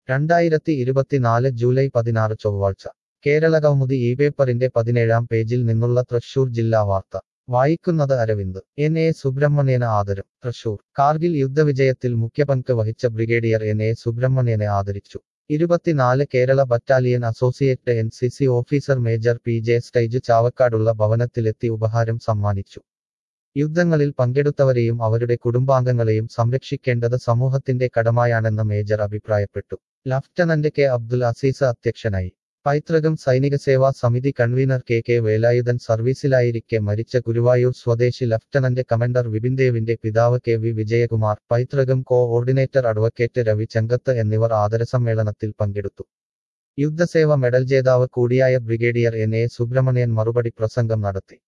രണ്ടായിരത്തി ഇരുപത്തിനാല് ജൂലൈ പതിനാറ് ചൊവ്വാഴ്ച കേരളകൗമുദി ഈ പേപ്പറിന്റെ പതിനേഴാം പേജിൽ നിന്നുള്ള തൃശൂർ ജില്ലാ വാർത്ത വായിക്കുന്നത് അരവിന്ദ് എൻ എ സുബ്രഹ്മണ്യന് ആദരം തൃശൂർ കാർഗിൽ യുദ്ധവിജയത്തിൽ മുഖ്യപങ്ക് വഹിച്ച ബ്രിഗേഡിയർ എൻ എ സുബ്രഹ്മണ്യനെ ആദരിച്ചു ഇരുപത്തിനാല് Kerala battalion associate N C C officer major P J സ്റ്റൈജ് ചാവക്കാടുള്ള ഭവനത്തിലെത്തി ഉപഹാരം സമ്മാനിച്ചു യുദ്ധങ്ങളിൽ പങ്കെടുത്തവരെയും അവരുടെ കുടുംബാംഗങ്ങളെയും സംരക്ഷിക്കേണ്ടത് സമൂഹത്തിന്റെ കടമയാണെന്ന് മേജർ അഭിപ്രായപ്പെട്ടു ലഫ്റ്റനന്റ് കെ അബ്ദുൽ അസീസ് അധ്യക്ഷനായി പൈതൃകം സൈനിക സേവാ സമിതി കൺവീനർ കെ കെ വേലായുധൻ സർവീസിലായിരിക്കെ മരിച്ച ഗുരുവായൂർ സ്വദേശി ലഫ്റ്റനന്റ് കമാൻഡർ വിപിൻദേവിന്റെ പിതാവ് കെ വി വിജയകുമാർ പൈതൃകം കോഓർഡിനേറ്റർ അഡ്വക്കേറ്റ് രവി ചെങ്കത്ത് എന്നിവർ ആദരസമ്മേളനത്തിൽ പങ്കെടുത്തു യുദ്ധസേവ മെഡൽ ജേതാവ് കൂടിയായ ബ്രിഗേഡിയർ എൻ എ സുബ്രഹ്മണ്യൻ മറുപടി പ്രസംഗം നടത്തി